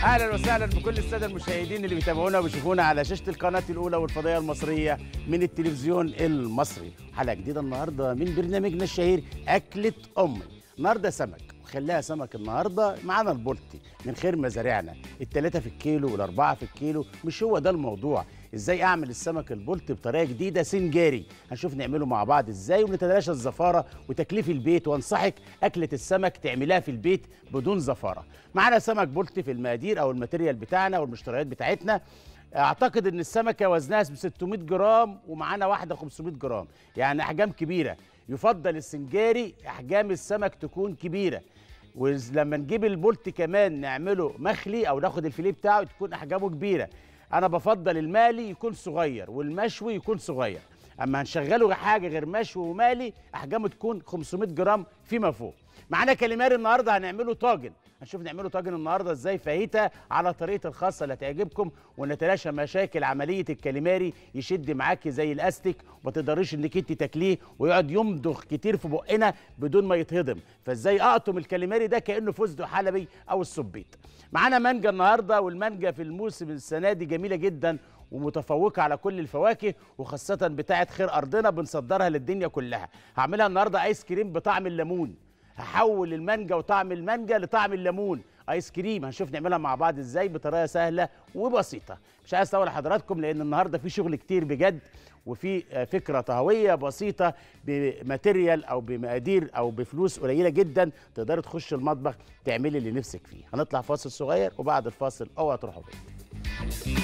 اهلا وسهلا بكل الساده المشاهدين اللي بيتابعونا وبيشوفونا على شاشه القناه الاولى والفضائيه المصريه من التلفزيون المصري حلقه جديده النهارده من برنامجنا الشهير اكله امي النهارده سمك وخليها سمك النهارده معانا البلطي من خير مزارعنا التلاتة في الكيلو والأربعة في الكيلو مش هو ده الموضوع ازاي اعمل السمك البلطي بطريقه جديده سنجاري هنشوف نعمله مع بعض ازاي ونتلاشى الزفاره وتكليف البيت وانصحك اكله السمك تعملها في البيت بدون زفاره معانا سمك بلطي في المقادير او الماتيريال بتاعنا والمشتريات بتاعتنا اعتقد ان السمكه وزنها ب 600 جرام ومعانا واحده 500 جرام يعني احجام كبيره يفضل السنجاري احجام السمك تكون كبيره ولما نجيب البولت كمان نعمله مخلي او ناخد الفيليه بتاعه تكون احجامه كبيره انا بفضل المالي يكون صغير والمشوي يكون صغير اما هنشغله حاجه غير مشوي ومالي احجامه تكون 500 جرام فيما فوق معانا كاليماري النهارده هنعمله طاجن هنشوف نعمله طاجن النهارده ازاي فاهيتا على طريقه الخاصه اللي هتعجبكم ونتلاشى مشاكل عمليه الكاليماري يشد معاكي زي الاستيك وما تقدريش انك انت تاكليه ويقعد يمضغ كتير في بقنا بدون ما يتهضم فازاي اقطم الكاليماري ده كانه فستق حلبي او السبيط معانا مانجا النهارده والمانجا في الموسم السنه دي جميله جدا ومتفوقه على كل الفواكه وخاصه بتاعه خير ارضنا بنصدرها للدنيا كلها هعملها النهارده ايس كريم بطعم الليمون هحول المانجا وطعم المانجا لطعم الليمون ايس كريم هنشوف نعملها مع بعض ازاي بطريقه سهله وبسيطه مش عايز اطول حضراتكم لان النهارده في شغل كتير بجد وفي فكره طهويه بسيطه بماتيريال او بمقادير او بفلوس قليله جدا تقدري تخش المطبخ تعملي اللي نفسك فيه هنطلع فاصل صغير وبعد الفاصل اوعى تروحوا بعيد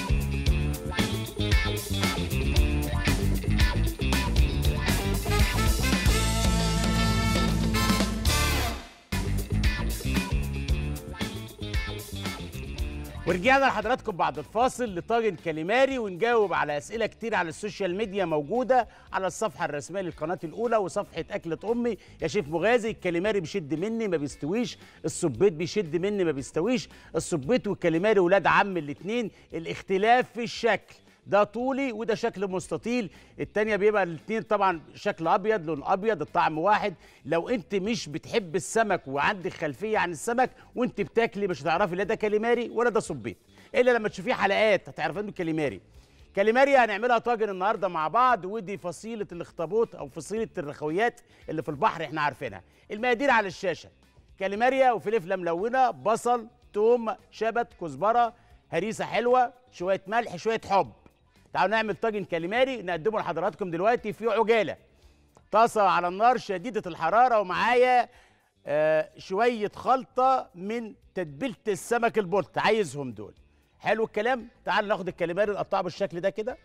ورجعنا لحضراتكم بعد الفاصل لطاجن كاليماري ونجاوب على اسئله كتير على السوشيال ميديا موجوده على الصفحه الرسميه للقناه الاولى وصفحه اكله امي يا شيف مغازي الكاليماري بيشد مني ما بيستويش السبيط بيشد مني ما بيستويش السبيط والكاليماري ولاد عم الاثنين الاختلاف في الشكل ده طولي وده شكل مستطيل التانية بيبقى الاثنين طبعا شكل ابيض لون ابيض الطعم واحد لو انت مش بتحب السمك وعندك خلفيه عن السمك وانت بتاكلي مش هتعرفي لا ده كاليماري ولا ده صبيط الا لما تشوفيه حلقات هتعرفي انه كاليماري كاليماري هنعملها طاجن النهارده مع بعض ودي فصيله الاخطبوط او فصيله الرخويات اللي في البحر احنا عارفينها المقادير على الشاشه كاليماريا وفلفله ملونه بصل توم شبت كزبره هريسه حلوه شويه ملح شويه حب تعالوا نعمل طاجن كاليماري نقدمه لحضراتكم دلوقتي في عجاله طاسه على النار شديده الحراره ومعايا آه شويه خلطه من تتبيله السمك البلط عايزهم دول حلو الكلام تعالوا ناخد الكاليماري نقطعه بالشكل ده كده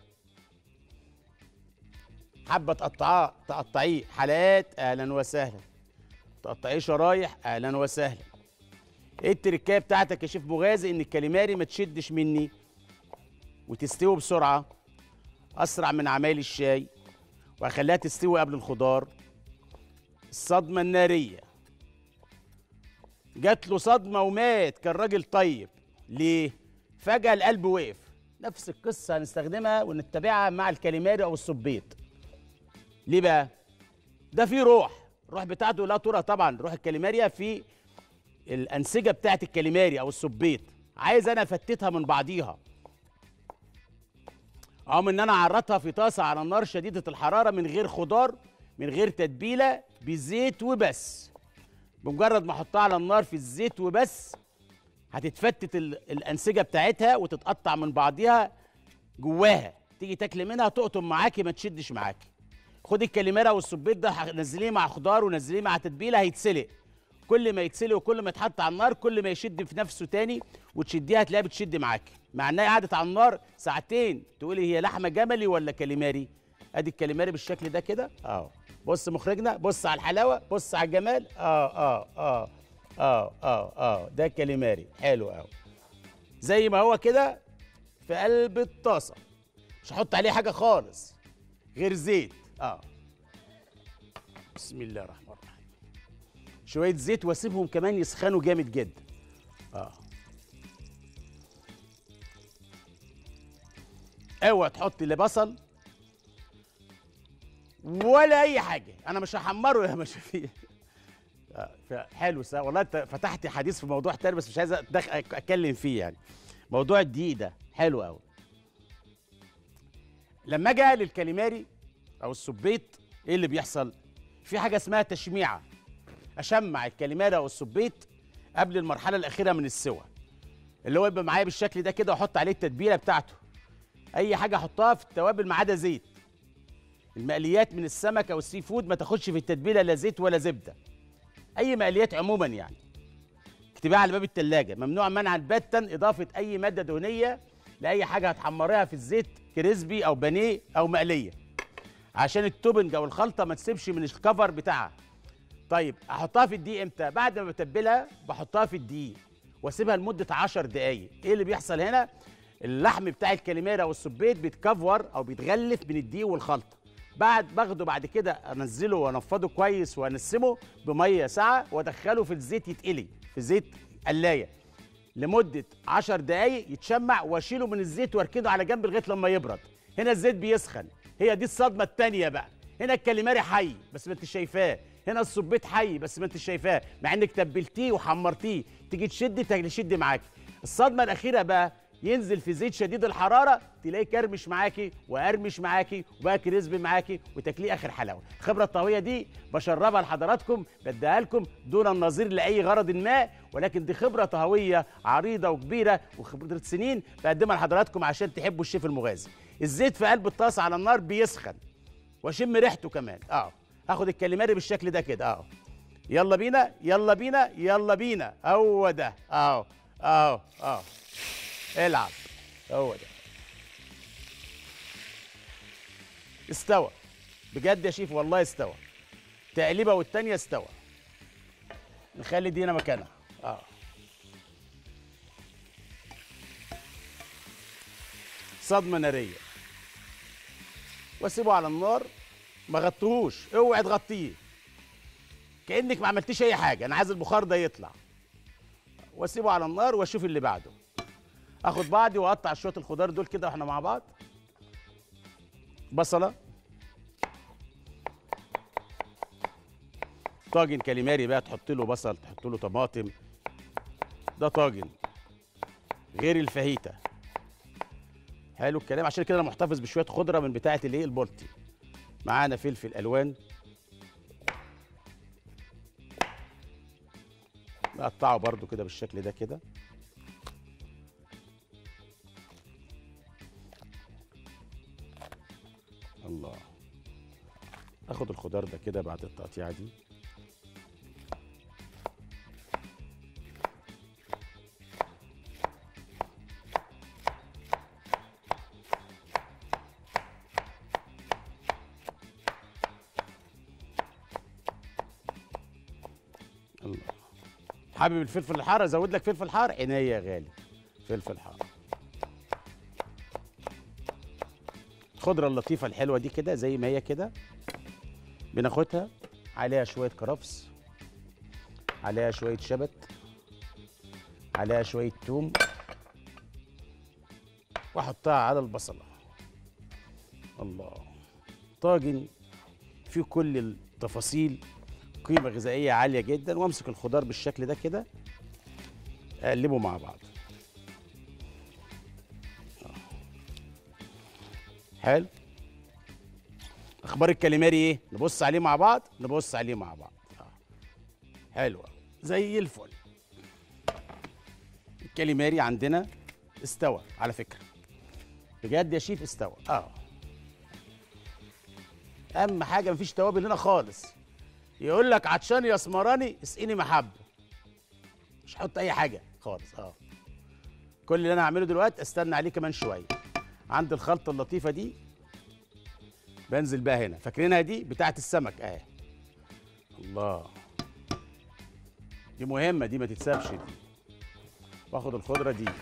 حابه تقطعاه تقطعيه حلقات اهلا وسهلا تقطعيه شرايح اهلا وسهلا ايه التركايه بتاعتك يا شيف مغازي ان الكاليماري ما تشدش مني وتستوي بسرعه اسرع من عمايل الشاي واخليها تستوي قبل الخضار الصدمه الناريه جات له صدمه ومات كان راجل طيب ليه فجاه القلب وقف نفس القصه هنستخدمها ونتبعها مع الكاليماري او السبيط ليه بقى ده فيه روح الروح بتاعته لا ترى طبعا روح الكاليماريا في الانسجه بتاعت الكاليماري او السبيط عايز انا افتتها من بعضيها اقوم ان انا اعرضها في طاسه على النار شديده الحراره من غير خضار من غير تتبيله بزيت وبس بمجرد ما احطها على النار في الزيت وبس هتتفتت الانسجه بتاعتها وتتقطع من بعضيها جواها تيجي تاكلي منها تقطم معاكي ما تشدش معاكي خدي الكاليمارا والسبيط ده نزليه مع خضار ونزليه مع تتبيله هيتسلق كل ما يتسلق وكل ما يتحط على النار كل ما يشد في نفسه تاني وتشديها تلاقيها بتشد معاكي مع انها قعدت على النار ساعتين تقولي هي لحمه جملي ولا كاليماري ادي الكاليماري بالشكل ده كده اه بص مخرجنا بص على الحلاوه بص على الجمال اه اه اه اه اه اه ده كاليماري حلو قوي زي ما هو كده في قلب الطاسه مش هحط عليه حاجه خالص غير زيت اه بسم الله الرحمن الرحيم شويه زيت واسيبهم كمان يسخنوا جامد جدا اه اوعى تحط لا بصل ولا اي حاجه انا مش هحمره يا مشافيه آه، ف- حلو سا والله انت فتحت حديث في موضوع تاني بس مش عايز أدخ- أك- اتكلم فيه يعني موضوع الدقيق ده حلو قوي لما اجي اقلي الكاليماري او السبيط ايه اللي بيحصل في حاجه اسمها تشميعه اشمع الكاليماري او السبيط قبل المرحله الاخيره من السوى اللي هو يبقى معايا بالشكل ده كده واحط عليه التتبيله بتاعته اي حاجه احطها في التوابل ما عدا زيت المقليات من السمك او السي فود ما تاخدش في التتبيله لا زيت ولا زبده اي مقليات عموما يعني اكتبها على باب التلاجة ممنوع منعا باتا اضافه اي ماده دهنيه لاي حاجه هتحمريها في الزيت كريسبي او بانيه او مقليه عشان التوبنج او الخلطه ما تسيبش من الكفر بتاعها طيب احطها في الدقيق امتى بعد ما بتبلها بحطها في الدقيق واسيبها لمده 10 دقائق ايه اللي بيحصل هنا اللحم بتاع الكاليميرا او السبيت بيتكفور او بيتغلف من الدقيق والخلطه بعد باخده بعد كده انزله وانفضه كويس وانسمه بميه ساعه وادخله في الزيت يتقلي في زيت قلايه لمده 10 دقائق يتشمع واشيله من الزيت واركنه على جنب لغايه لما يبرد هنا الزيت بيسخن هي دي الصدمه الثانيه بقى هنا الكاليماري حي بس ما انت شايفاه هنا السبيت حي بس ما انت شايفاه مع انك تبلتيه وحمرتيه تيجي تشد تشد معاكي الصدمه الاخيره بقى ينزل في زيت شديد الحراره تلاقيه كرمش معاكي وقرمش معاكي وبقى كريسبي معاكي وتاكليه اخر حلاوه الخبره الطهويه دي بشربها لحضراتكم بديها لكم دون النظير لاي غرض ما ولكن دي خبره طهويه عريضه وكبيره وخبره سنين بقدمها لحضراتكم عشان تحبوا الشيف المغازي الزيت في قلب الطاسه على النار بيسخن واشم ريحته كمان اه هاخد الكاليماري بالشكل ده كده اه يلا بينا يلا بينا يلا بينا هو ده اهو اهو اهو العب هو ده استوى بجد يا شيف والله استوى تقليبه والتانية استوى نخلي دي هنا مكانها اه صدمة نارية واسيبه على النار ما غطيهوش اوعي تغطيه كانك ما عملتيش اي حاجه انا عايز البخار ده يطلع واسيبه على النار واشوف اللي بعده اخد بعضي واقطع شويه الخضار دول كده واحنا مع بعض بصله طاجن كاليماري بقى تحط له بصل تحط له طماطم ده طاجن غير الفاهيتا حلو الكلام عشان كده انا محتفظ بشويه خضره من بتاعه الايه البولتي معانا فلفل الوان نقطعه برضو كده بالشكل ده كده الله اخد الخضار ده كده بعد التقطيعه دي الله حابب الفلفل الحار ازود لك فلفل حار عينيا يا غالي فلفل حار الخضره اللطيفه الحلوه دي كده زي ما هي كده بناخدها عليها شويه كرفس عليها شويه شبت عليها شويه توم واحطها على البصله الله طاجن فيه كل التفاصيل قيمه غذائيه عاليه جدا وامسك الخضار بالشكل ده كده اقلبه مع بعض آه. حلو اخبار الكاليماري ايه نبص عليه مع بعض نبص عليه مع بعض آه. حلوه زي الفل الكاليماري عندنا استوى على فكره بجد يا شيف استوى اه اهم حاجه مفيش توابل هنا خالص يقول لك عطشان يا اسمراني اسقيني محبه مش هحط اي حاجه خالص اه كل اللي انا هعمله دلوقتي استنى عليه كمان شويه عند الخلطه اللطيفه دي بنزل بقى هنا فاكرينها دي بتاعه السمك اهي الله دي مهمه دي ما تتسابش دي واخد الخضره دي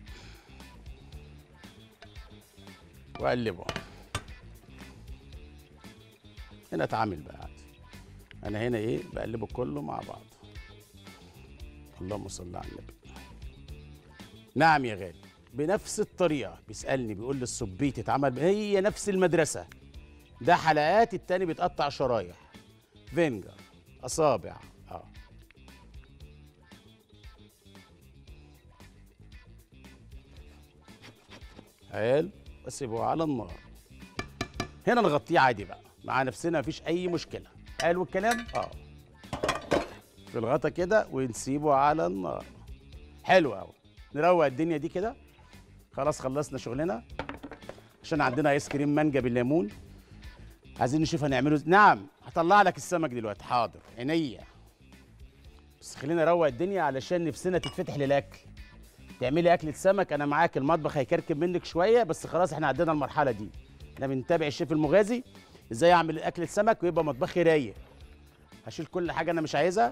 واقلبه هنا اتعامل بقى عادي انا هنا ايه بقلبه كله مع بعض اللهم صل على النبي نعم يا غالي بنفس الطريقه بيسالني بيقول لي السبيت اتعمل هي نفس المدرسه ده حلقات التاني بيتقطع شرايح فينجر اصابع اه حلو واسيبه على النار هنا نغطيه عادي بقى مع نفسنا مفيش اي مشكله حلو الكلام اه في الغطا كده ونسيبه على النار حلو قوي نروق الدنيا دي كده خلاص خلصنا شغلنا عشان عندنا ايس كريم مانجا بالليمون عايزين نشوف هنعمله إز- نعم هطلع لك السمك دلوقتي حاضر عينيا بس خلينا نروق الدنيا علشان نفسنا تتفتح للاكل تعملي اكله سمك انا معاك المطبخ هيكركب منك شويه بس خلاص احنا عدينا المرحله دي احنا بنتابع الشيف المغازي ازاي اعمل اكله سمك ويبقى مطبخي رايق هشيل كل حاجه انا مش عايزها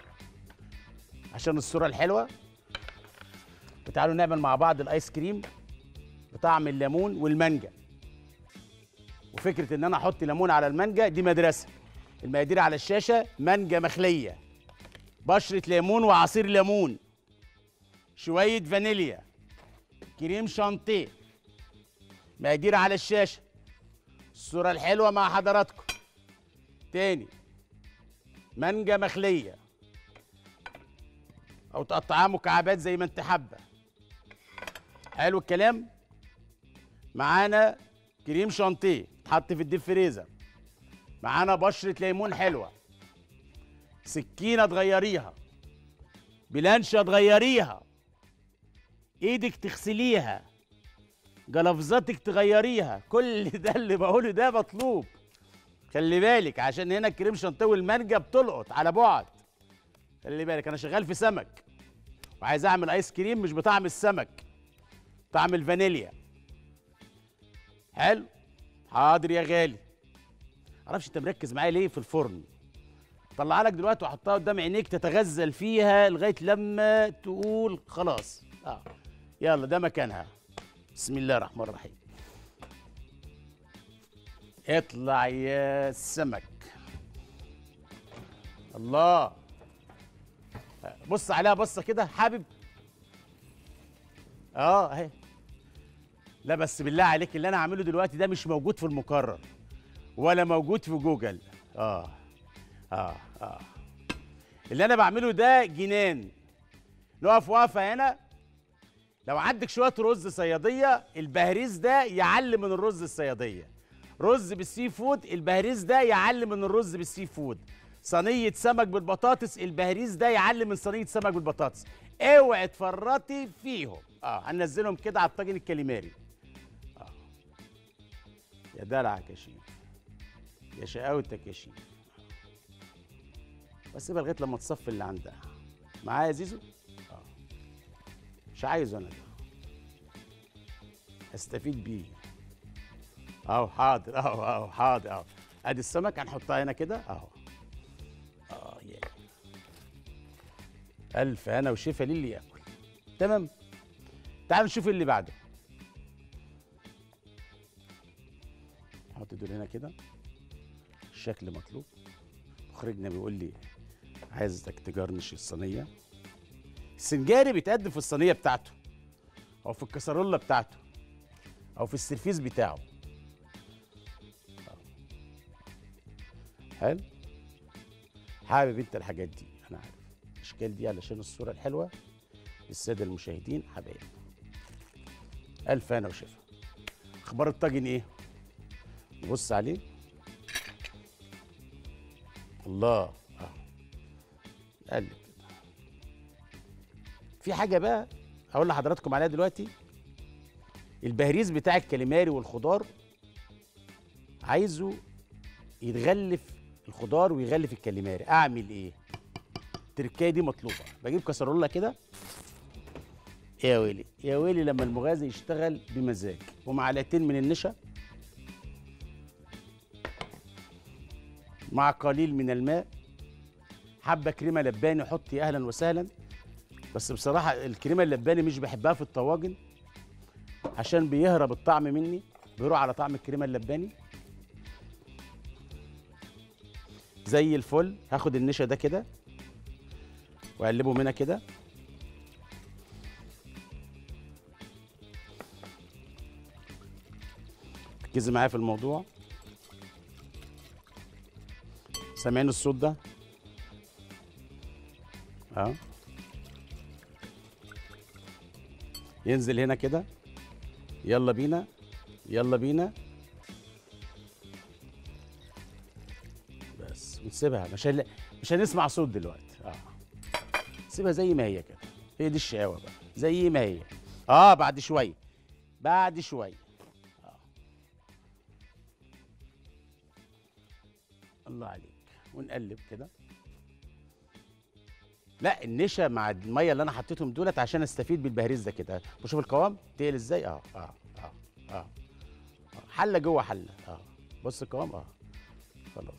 عشان الصوره الحلوه وتعالوا نعمل مع بعض الايس كريم بطعم الليمون والمانجا وفكره ان انا احط ليمون على المانجا دي مدرسه المقادير على الشاشه مانجا مخليه بشره ليمون وعصير ليمون شويه فانيليا كريم شانتيه مقادير على الشاشه الصوره الحلوه مع حضراتكم تاني مانجا مخليه او تقطعها مكعبات زي ما انت حابه حلو الكلام معانا كريم شانتيه اتحط في الديب فريزر معانا بشره ليمون حلوه سكينه تغيريها بلانشه تغيريها ايدك تغسليها جلافزاتك تغيريها كل ده اللي بقوله ده مطلوب خلي بالك عشان هنا الكريم شانتيه والمانجا بتلقط على بعد خلي بالك انا شغال في سمك وعايز اعمل ايس كريم مش بطعم السمك طعم الفانيليا حلو حاضر يا غالي معرفش انت مركز معايا ليه في الفرن طلعها لك دلوقتي واحطها قدام عينيك تتغزل فيها لغايه لما تقول خلاص اه يلا ده مكانها بسم الله الرحمن الرحيم اطلع يا سمك الله بص عليها بصه كده حابب اه اهي لا بس بالله عليك اللي انا عامله دلوقتي ده مش موجود في المقرر ولا موجود في جوجل اه اه اه اللي انا بعمله ده جنان نقف وقفه هنا لو عندك شويه رز صياديه البهريز ده يعلم من الرز الصياديه رز بالسي فود البهريز ده يعلم من الرز بالسي فود صينيه سمك بالبطاطس البهريز ده يعلم من صينيه سمك بالبطاطس اوعي تفرطي فيهم اه هننزلهم كده على الطاجن الكاليماري اه يا دلعك يا شيف يا شقاوتك يا شيف واسيبها لغايه لما تصفي اللي عندها معايا يا زيزو اه مش عايزه انا ده استفيد بيه اهو حاضر اهو اهو حاضر اهو ادي السمك هنحطها هنا كده اهو اه يا الف هنا وشفا للي ياكل تمام تعالوا نشوف اللي بعده نحط دول هنا كده الشكل مطلوب مخرجنا بيقول لي عايزك تجرنش الصينيه السنجاري بيتقدم في الصينيه بتاعته او في الكسرولة بتاعته او في السرفيس بتاعه حلو حابب انت الحاجات دي انا عارف الاشكال دي علشان الصوره الحلوه للساده المشاهدين حبايب الف انا وشفا اخبار الطاجن ايه نبص عليه الله اه قلب كده في حاجه بقى هقول لحضراتكم عليها دلوقتي البهريز بتاع الكاليماري والخضار عايزه يتغلف الخضار ويغلف الكاليماري اعمل ايه التركايه دي مطلوبه بجيب كسرولة كده يا ويلي يا ويلي لما المغازي يشتغل بمزاج ومعلقتين من النشا مع قليل من الماء حبه كريمه لباني حطي اهلا وسهلا بس بصراحه الكريمه اللباني مش بحبها في الطواجن عشان بيهرب الطعم مني بيروح على طعم الكريمه اللباني زي الفل هاخد النشا ده كده واقلبه هنا كده ركزي معايا في الموضوع سامعين الصوت ده اه ينزل هنا كده يلا بينا يلا بينا بس ونسيبها مش هن... مش هنسمع صوت دلوقتي اه سيبها زي ما هي كده هي دي الشقاوه بقى زي ما هي اه بعد شويه بعد شويه آه. الله عليك ونقلب كده لا النشا مع الميه اللي انا حطيتهم دولت عشان استفيد بالبهريز ده كده وشوف القوام تقل ازاي اه اه اه اه, آه. حله جوه حله اه بص القوام اه خلاص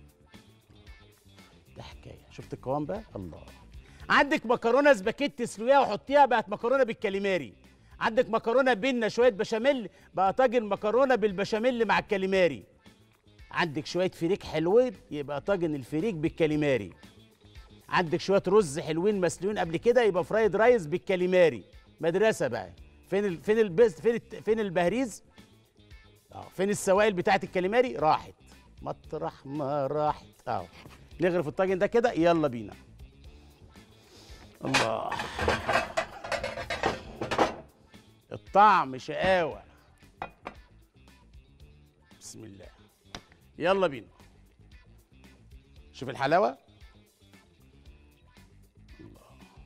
ده حكايه شفت القوام بقى الله عندك مكرونه سباكيتي تسلقيها وحطيها بقت مكرونه بالكاليماري عندك مكرونه بينا شويه بشاميل بقى طاجن مكرونه بالبشاميل مع الكاليماري عندك شويه فريك حلوين يبقى طاجن الفريك بالكاليماري عندك شويه رز حلوين مسلوقين قبل كده يبقى فرايد رايز بالكاليماري مدرسه بقى فين ال... فين البس فين الت... فين البهريز اه فين السوائل بتاعت الكاليماري راحت مطرح ما راحت اه نغرف الطاجن ده كده يلا بينا الله الطعم شقاوة بسم الله يلا بينا شوف الحلاوة الله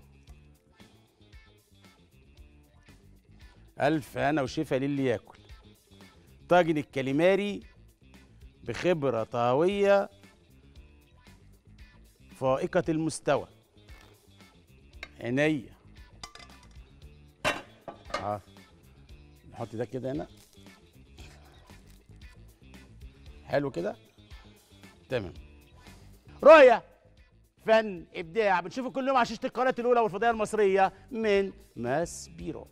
ألف أنا وشفا للي ياكل طاجن الكاليماري بخبرة طهوية فائقة المستوى عينيا اه نحط ده كده هنا حلو كده تمام رؤية فن ابداع بنشوفه كل يوم على شاشه القناه الاولى والفضائيه المصريه من ماس بيرو